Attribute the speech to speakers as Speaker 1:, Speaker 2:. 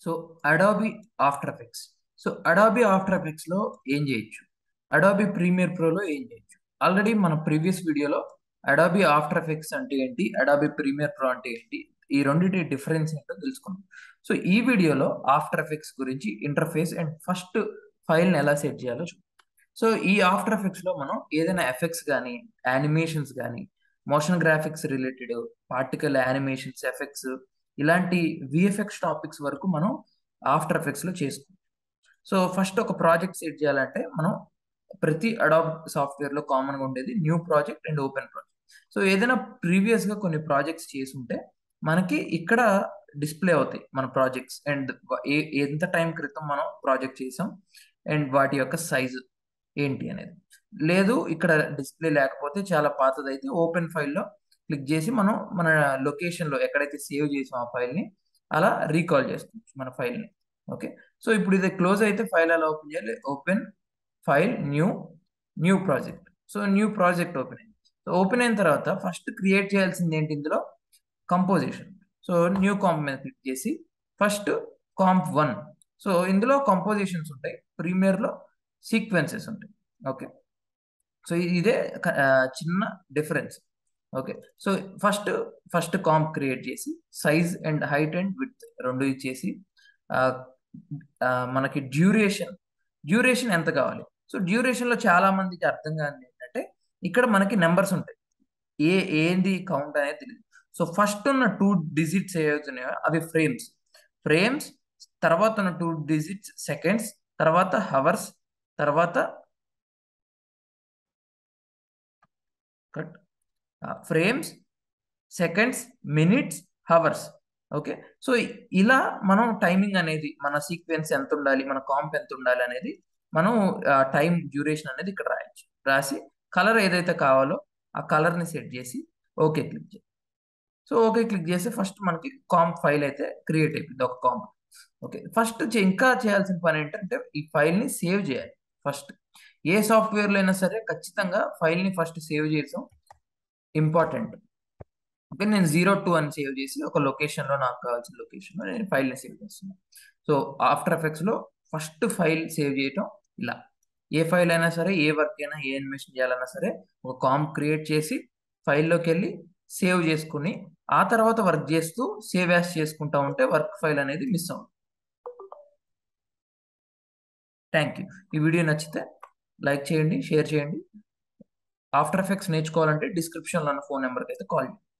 Speaker 1: so Adobe After Effects so Adobe After Effects లో ఏం చేయొచ్చు అడాబీ ప్రీమియర్ ప్రోలో ఏం చేయొచ్చు ఆల్రెడీ మన ప్రీవియస్ వీడియోలో అడాబీ ఆఫ్టర్ ఎఫెక్ట్స్ అంటే ఏంటి అడాబీ ప్రీమియర్ ప్రో అంటే ఏంటి ఈ రెండింటి డిఫరెన్స్ ఏంటో తెలుసుకున్నాం సో ఈ వీడియోలో ఆఫ్టర్ ఎఫెక్ట్స్ గురించి ఇంటర్ఫేస్ అండ్ ఫస్ట్ ఫైల్ని ఎలా సెట్ చేయాలో చూద్దాం సో ఈ ఆఫ్టర్ ఎఫెక్ట్స్ లో మనం ఏదైనా ఎఫెక్ట్స్ కానీ యానిమేషన్స్ కానీ motion graphics related particle animations effects ఇలాంటి విఎఫ్ఎక్స్ టాపిక్స్ వరకు మనం ఆఫ్టర్ ఎఫెక్ట్స్ లో చేసుకుంటాం సో ఫస్ట్ ఒక ప్రాజెక్ట్ సెట్ చేయాలంటే మనం ప్రతి అడాబ్ సాఫ్ట్వేర్ లో కామన్ గా ఉండేది new project and open project so ఏదైనా ప్రీవియస్ గా కొన్ని ప్రాజెక్ట్స్ చేసి ఉంటే మనకి ఇక్కడ డిస్ప్లే అవుతాయి మన ప్రాజెక్ట్స్ అండ్ ఏ ఎంత టైం క్రితం మనం ప్రాజెక్ట్ చేసాం అండ్ వాటి యొక్క సైజు ఏంటి అనేది లేదు ఇక్కడ డిస్ప్లే లేకపోతే చాలా పాతదైతే ఓపెన్ ఫైల్లో క్లిక్ చేసి మనం మన లొకేషన్లో ఎక్కడైతే సేవ్ చేసాం ఆ ఫైల్ని అలా రీకాల్ చేసుకోవచ్చు మన ఫైల్ని ఓకే సో ఇప్పుడు ఇది క్లోజ్ అయితే ఫైల్ అలా ఓపెన్ చేయాలి open file new new project so new project open అయింది సో ఓపెన్ అయిన తర్వాత ఫస్ట్ క్రియేట్ చేయాల్సింది ఏంటి ఇందులో కంపోజిషన్ సో న్యూ కాంప్ మీద క్లిక్ చేసి ఫస్ట్ కాంప్ వన్ సో ఇందులో కంపోజిషన్స్ ఉంటాయి ప్రీమియర్లో సీక్వెన్సెస్ ఉంటాయి ఓకే సో ఇదే చిన్న difference okay so first first comp create చేసి size and height and width రెండు ఇచ్చేసి మనకి డ్యూరేషన్ డ్యూరేషన్ ఎంత కావాలి సో డ్యూరేషన్లో చాలా మందికి అర్థం కాని ఏంటంటే ఇక్కడ మనకి నెంబర్స్ ఉంటాయి ఏ ఏంది కౌంట్ అనేది తెలియదు సో ఫస్ట్ ఉన్న టూ డిజిట్స్ ఏవైతున్నాయో అవి ఫ్రేమ్స్ ఫ్రేమ్స్ తర్వాత ఉన్న టూ డిజిట్స్ సెకండ్స్ తర్వాత హవర్స్ తర్వాత cut frames seconds minutes hours okay so ఇలా మనం టైమింగ్ అనేది మన సీక్వెన్స్ ఎంత ఉండాలి మన కాంప్ ఎంత ఉండాలి అనేది మనం టైం డ్యూరేషన్ అనేది ఇక్కడ రాయొచ్చు రాసి కలర్ ఏదైతే కావాలో ఆ కలర్ని సెట్ చేసి ఓకే క్లిక్ చేయాలి సో ఓకే క్లిక్ చేస్తే ఫస్ట్ మనకి కాంప్ ఫైల్ అయితే క్రియేట్ అయిపోయింది ఒక కాంప్ ఓకే ఫస్ట్ ఇంకా చేయాల్సిన పని ఏంటంటే ఈ ఫైల్ని సేవ్ చేయాలి ఫస్ట్ ఏ సాఫ్ట్వేర్లో అయినా సరే ఖచ్చితంగా ఫైల్ని ఫస్ట్ సేవ్ చేసాం ఇంపార్టెంట్ ఓకే నేను జీరో టూ అని సేవ్ చేసి ఒక లొకేషన్లో నాకు కావాల్సిన లొకేషన్లో నేను ఫైల్ని సేవ్ చేస్తున్నాను సో ఆఫ్టర్ ఎఫెక్ట్స్లో ఫస్ట్ ఫైల్ సేవ్ చేయటం ఇలా ఏ ఫైల్ అయినా సరే ఏ వర్క్ అయినా ఏ ఇన్వెస్ట్ చేయాలన్నా సరే ఒక కాంప్ క్రియేట్ చేసి ఫైల్లోకి వెళ్ళి సేవ్ చేసుకుని ఆ తర్వాత వర్క్ చేస్తూ సేవ్ యాస్ చేసుకుంటా ఉంటే వర్క్ ఫైల్ అనేది మిస్ అవుతుంది థ్యాంక్ యూ ఈ వీడియో నచ్చితే లైక్ చేయండి షేర్ చేయండి ఆఫ్టర్ ఎఫెక్ట్స్ నేర్చుకోవాలంటే డిస్క్రిప్షన్లో ఉన్న ఫోన్ నెంబర్కి అయితే కాల్ చేయండి